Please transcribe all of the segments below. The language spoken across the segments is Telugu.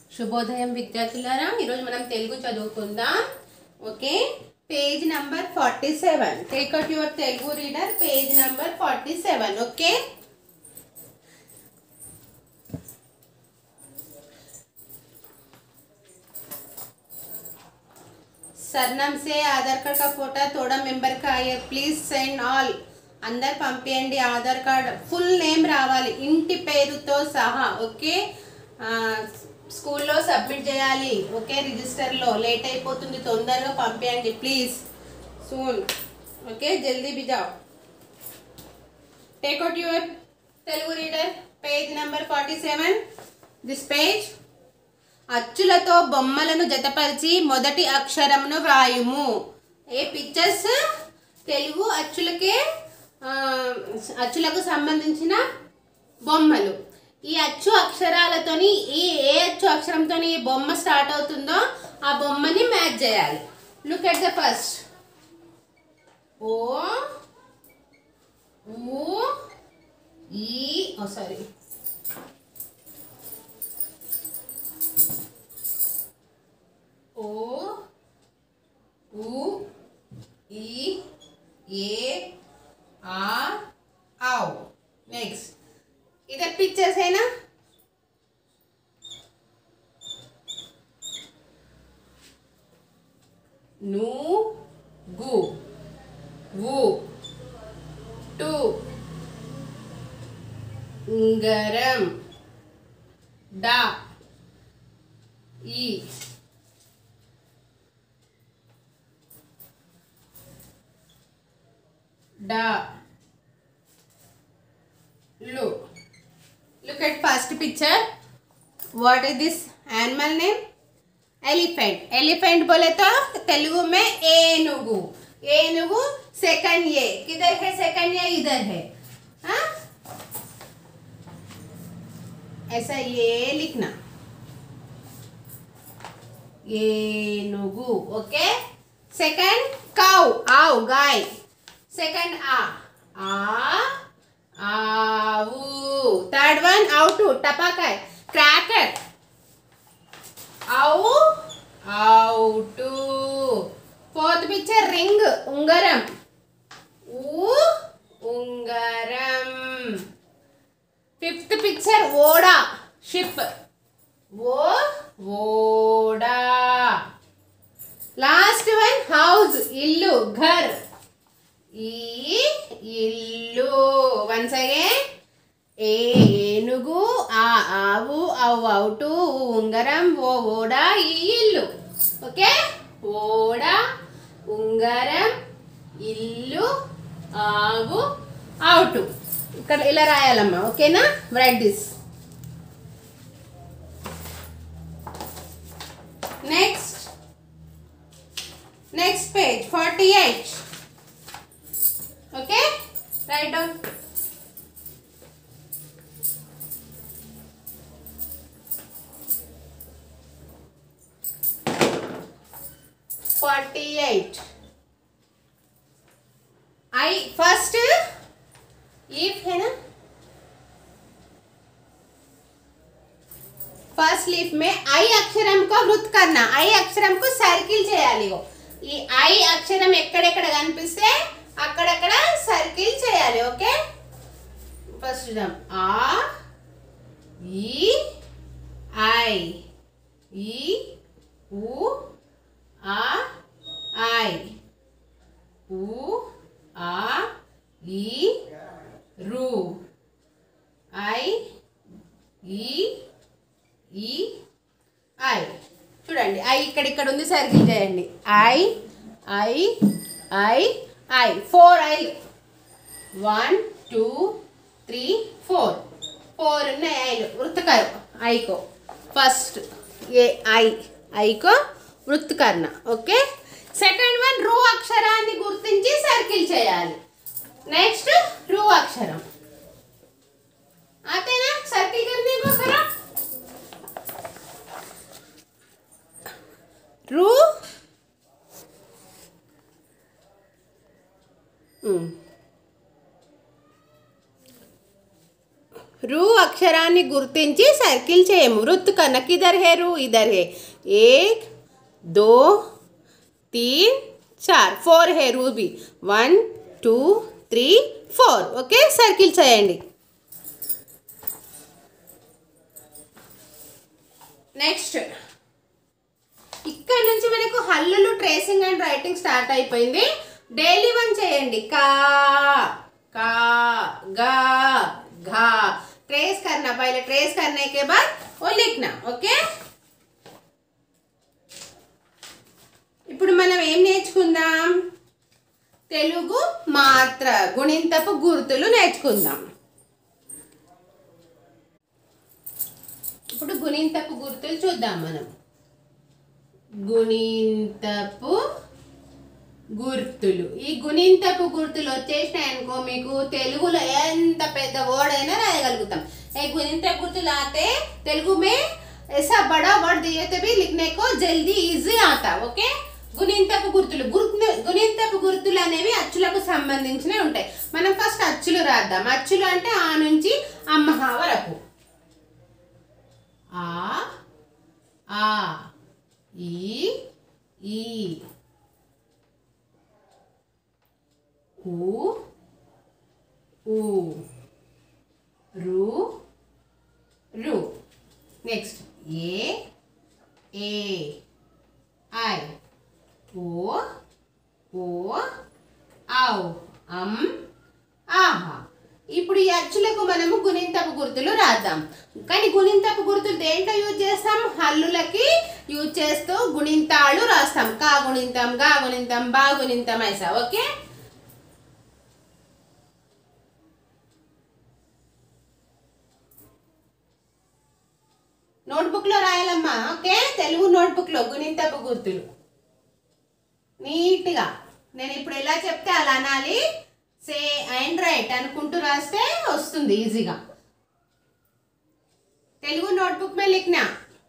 శుభోదయం విద్యార్థులారా ఈరోజు మనం తెలుగు చదువుకుందాం okay page number forty seven take out your Telugu reader page number forty seven okay सरनाम से आधार कार्ड का फोटो थोड़ा मेंबर का है ప్లీజ్ సెండ్ ఆల్ అందరు పంపించండి ఆధార్ కార్డ్ ఫుల్ నేమ్ రావాలి ఇంటి పేరుతో సహా ఓకే ఆ, స్కూల్లో సబ్మిట్ చేయాలి ఓకే రిజిస్టర్లో లేట్ అయిపోతుంది తొందరగా పంపించండి ప్లీజ్ సూన్ ఓకే జల్దీ బిజావ్ take out your Telugu reader page number forty seven this page అచ్చులతో బొమ్మలను జతపరిచి మొదటి అక్షరమును వ్రాయుము ఏ పిక్చర్స్ తెలుగు అచ్చులకే ఆ, అచ్చులకు సంబంధించిన బొమ్మలు ఈ అచ్చు అక్షరాలతోని ఈ ఏ అచ్చు అక్షరంతోని ఈ బొమ్మ స్టార్ట్ అవుతుందో ఆ బొమ్మని మ్యాచ్ చేయాలి లుక్ ఎట్ ద ఫస్ట్ ఓ ఊ ఈ ఓ సారీ ఓ ఊ ఈ ఏ ఆ ఆవ్ నెక్స్ట్ इधर पिक्चर्स है ना ను గు వు టు ఉంగరం డా ఈ డా లు look at first picture what is this animal name elephant elephant बोले तो तेलुगु में ఏనుగు ఏనుగు सेकंड ये किधर है सेकंड ये इधर है हाँ ऐसा ये लिखना ఏనుగు ఓకే సెకండ్ కౌ ఆవు గాయ్ సెకండ్ ఆ ఆ ఆవు థర్డ్ వన్ అవుట్ టపాకాయ్ క్రాకర్ ఆవు అవుట్ ఫోర్త్ పిక్చర్ రింగ్ ఉంగరం ఊ ఉంగరం ఫిఫ్త్ పిక్చర్ ఓడా షిప్ ఓ ఓడా లాస్ట్ వన్ హౌస్ ఇల్లు ఘర్ ఈ ఇల్లు వన్స్ అగైన్ ఏ ఏనుగు ఆ ఆవు అవు అవుటు ఉంగరం ఓ ఓడ ఈ ఇల్లు ఓకే ఓడ ఉంగరం ఇల్లు ఆవు అవుటు ఇక్కడ ఇలా రాయాలమ్మా ఓకేనా write this next next page forty eight okay write down forty eight I first leaf है ना ఫస్ట్ లీఫ్ में ఐ అక్షరం को వృత్ करना ఐ అక్షరం को సర్కిల్ చేయాలి ఇగో. ఈ ఐ అక్షరం ఎక్కడెక్కడ కనిపిస్తే అక్కడక్కడ సర్కిల్ చేయాలి ఓకే ఫస్ట్ చూద్దాం ఆ ఈ ఐ ఈ ఊ ఆ ఐ ఊ ఆ ఈ రు ఐ ఈ ఈ ఐ చూడండి ఐ ఇక్కడ ఇక్కడ ఉంది సర్కిల్ చేయండి ఐ ఐ ఐ ఐ ఫోర్ ఐ one two three four four ఉన్నాయి ఐలు వృత్తకారు ఐకో ఫస్ట్ ఏ ఐ ఐకో వృత్తకర్ణ ఓకే సెకండ్ వన్ రూ అక్షరాన్ని గుర్తించి సర్కిల్ చేయాలి నెక్స్ట్ రూ అక్షరం आते ना सर्किल करने को करो रू रू अक्षर అక్షరాన్ని గుర్తించి సర్కిల్ చేయము వృత్తు కన్నా కిధర్ హే రు ఇధర్ హే ఏక్ దో तीन चार four hey Ruby one two three four okay circle చేయండి నెక్స్ట్ ఇక్కడ నుంచి మనకు హల్లులు ట్రేసింగ్ అండ్ రైటింగ్ స్టార్ట్ అయిపోయింది డైలీ వన్ చేయండి కా का गा घा ट्रेस करना पहले ट्रेस करने के बाद वो लिखना ఓకే ఇప్పుడు మనం ఏం నేర్చుకుందాం తెలుగు మాత్ర గుణింతపు గుర్తులు నేర్చుకుందాం ఇప్పుడు గుణింతపు గుర్తులు చూద్దాం మనం గుణింతపు గుర్తులు ఈ గుణింతపు గుర్తులు వచ్చేసినాయి అనుకో మీకు తెలుగులో ఎంత పెద్ద వర్డ్ అయినా రాయగలుగుతాం ఏ గుణింతపు గుర్తులు ఆతే తెలుగు మే ऐसा बड़ा वर्ड दिए तो भी लिखने को जल्दी ఈజీ आता ఓకే గుణింతపు గుర్తులు గుర్తు గుణింతపు గుర్తులు అనేవి అచ్చులకు సంబంధించినవి ఉంటాయి మనం ఫస్ట్ అచ్చులు రాద్దాం అచ్చులు అంటే ఆ నుంచి అమ్మహ వరకు ఆ ఆ ఈ ఈ ఊ ఊ రు రు next A A I O ఓ ఔ అం ఆహా ఇప్పుడు ఈ అచ్చులకు మనము గుణింతపు గుర్తులు రాద్దాం కానీ గుణింతపు గుర్తులు దేంట్లో యూజ్ చేస్తాం హల్లులకి యూజ్ చేస్తూ గుణింతాలు రాస్తాం కా గుణింతం గా గుణింతం బా గుణింతం ఐసా ఓకే నోట్బుక్లో రాయాలమ్మా ఓకే తెలుగు నోట్బుక్లో గుణింతపు గుర్తులు నీట్గా నేను ఇప్పుడు ఎలా చెప్తే అలా అనాలి సే అండ్ రైట్ అనుకుంటూ రాస్తే వస్తుంది ఈజీగా తెలుగు नोटबुक में लिखना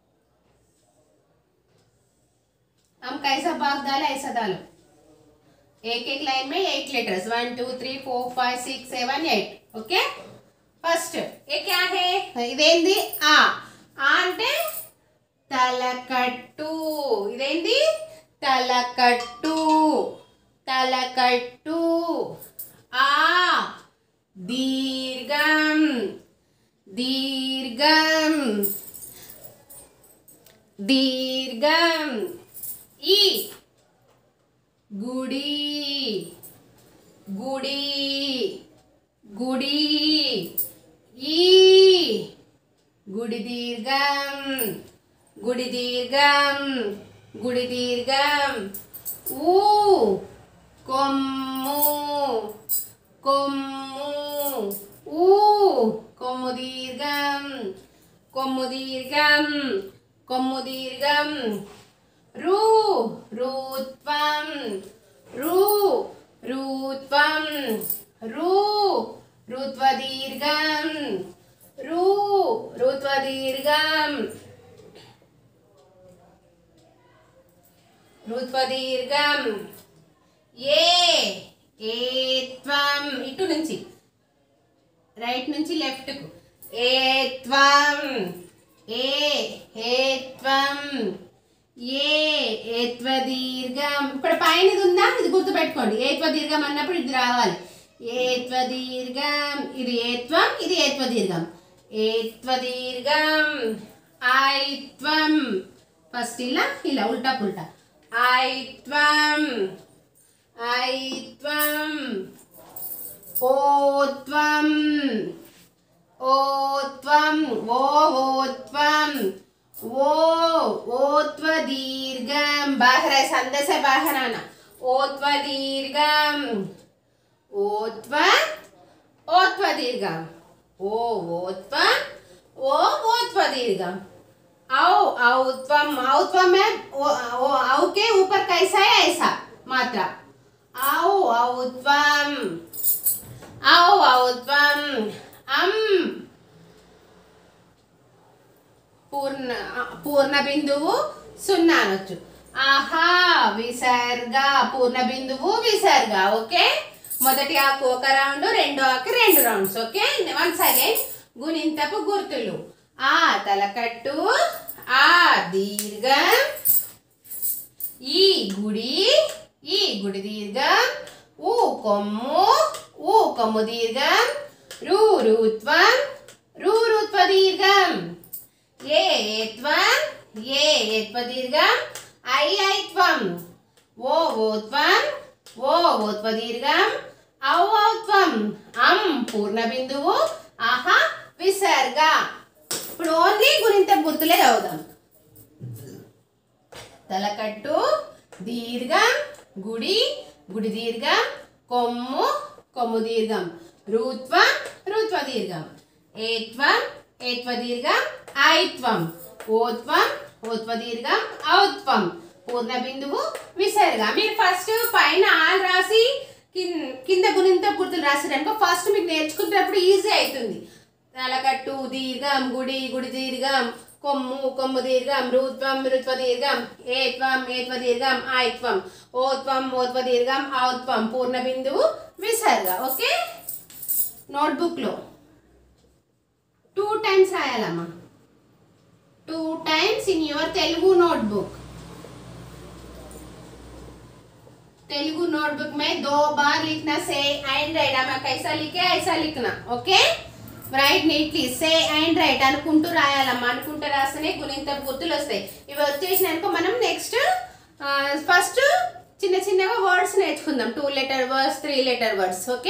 हम कैसा भाग डाला ऐसा डालो एक एक लाइन में eight letters one two three four five six seven eight okay first ఏ క్యా హే ఇదేంది ఆ ఆ అంటే తలకట్టు ఇదేంది తలకట్టు తలకట్టు ఆ దీర్ఘం దీర్ఘం దీర్ఘం ఈ గుడి గుడి గుడి ఈ గుడి దీర్ఘం గుడి దీర్ఘం గుడి దీర్ఘం ఊ కొమ్ము కొమ్ము ఊ కొమ్ము దీర్ఘం కొమ్ము దీర్ఘం కొమ్ము దీర్ఘం రు రూత్వం రు రూత్వం రు రుత్వదీర్ఘం రు రుత్వదీర్ఘం రుత్వదీర్ఘం ఏ ఏత్వం ఇటు నుంచి రైట్ నుంచి లెఫ్ట్కు ఏత్వం ఏ ఏత్వం ఏ ఏత్వ దీర్ఘం ఇక్కడ పైన ఇది ఉందా ఇది గుర్తుపెట్టుకోండి ఏత్వ దీర్ఘం అన్నప్పుడు ఇది రావాలి ఏత్వ దీర్ఘం ఇది ఏత్వం ఇది ఏత్వ దీర్ఘం ఏత్వ దీర్ఘం ఐత్వం ఫస్ట్ ఇలా ఇలా ఉల్టా పుల్టా ఐత్వం ఐత్వం ఓత్వం ఓత్వం ఓ ఓత్వం ओ ओत्व दीर्घम बाहर है संदे से बाहर आना ओत्व दीर्घम ओत्व ओत्व दीर्घम ओ ओत्व ओ ओत्व दीर्घम औ औत्वम औत्वम है ओ, ओ औ के ऊपर कैसा है ऐसा मात्रा औ औत्वम औ औत्वम अम పూర్ణ పూర్ణ బిందువు సున్నా అనొచ్చు ఆహా విసర్గ పూర్ణ బిందువు విసర్గ ఓకే మొదటి ఆకు ఒక రౌండ్ రెండో ఆకు రెండు రౌండ్స్ ఓకే వన్స్ అగైన్ గుణింతపు గుర్తులు ఆ తలకట్టు ఆ దీర్ఘం ఈ గుడి ఈ గుడి దీర్ఘం ఊ కొమ్ము ఊ కొమ్ము దీర్ఘం రు రుత్వం రు రుత్వ దీర్ఘం ఏ ఏత్వం ఏ ఏత్వ దీర్ఘం ఐ ఐత్వం ఓ ఓత్వం ఓ ఓత్వ దీర్ఘం ఔ ఔత్వం అం పూర్ణ బిందువు ఆహా విసర్గ ఇప్పుడు ఓన్లీ గుణింత గుర్తులే చదువుదాం తలకట్టు దీర్ఘం గుడి గుడి దీర్ఘం కొమ్ము కొమ్ము దీర్ఘం రుత్వం రుత్వ దీర్ఘం ఏత్వం ఏత్వ దీర్ఘం ఐత్వం ఓత్వం ఓత్వ దీర్ఘం ఔత్వం పూర్ణ బిందువు విసర్గ మీరు ఫస్ట్ పైన ఆల్ రాసి కిన్- కింద గుణింత గుర్తులు రాసిరనుకో ఫస్ట్ మీకు నేర్చుకునేటప్పుడు ఈజీ అవుతుంది తలకట్టు దీర్ఘం గుడి గుడి దీర్ఘం కొమ్ము కొమ్ము దీర్ఘం రుత్వం రుత్వ దీర్ఘం ఏత్వం ఏత్వ దీర్ఘం ఆయిత్వం ఓత్వం ఓత్వ దీర్ఘం ఔత్వం పూర్ణ బిందువు విసర్గ ఓకే నోట్బుక్లో టూ టైమ్స్ రాయాలమ్మా two times in your Telugu notebook Telugu notebook में दो बार लिखना से एंड राइट हमें कैसा लिखे ऐसा लिखना okay write neatly say and write అనుకుంటూ రాయాలమ్మా అనుకుంటూ రాస్తేనే గుణింత గుర్తులు వస్తాయి ఇవి వచ్చేసినాక మనం నెక్స్ట్ ఫస్ట్ చిన్న చిన్నగా వర్డ్స్ నేర్చుకుందాం two letter words three letter words okay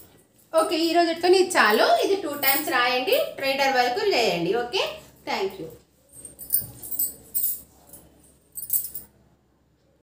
okay ఈ రోజుతో ఇది చాలు ఇది టూ టైమ్స్ రాయండి ట్రేడర్ వరకు చేయండి ఓకే థ్యాంక్ యూ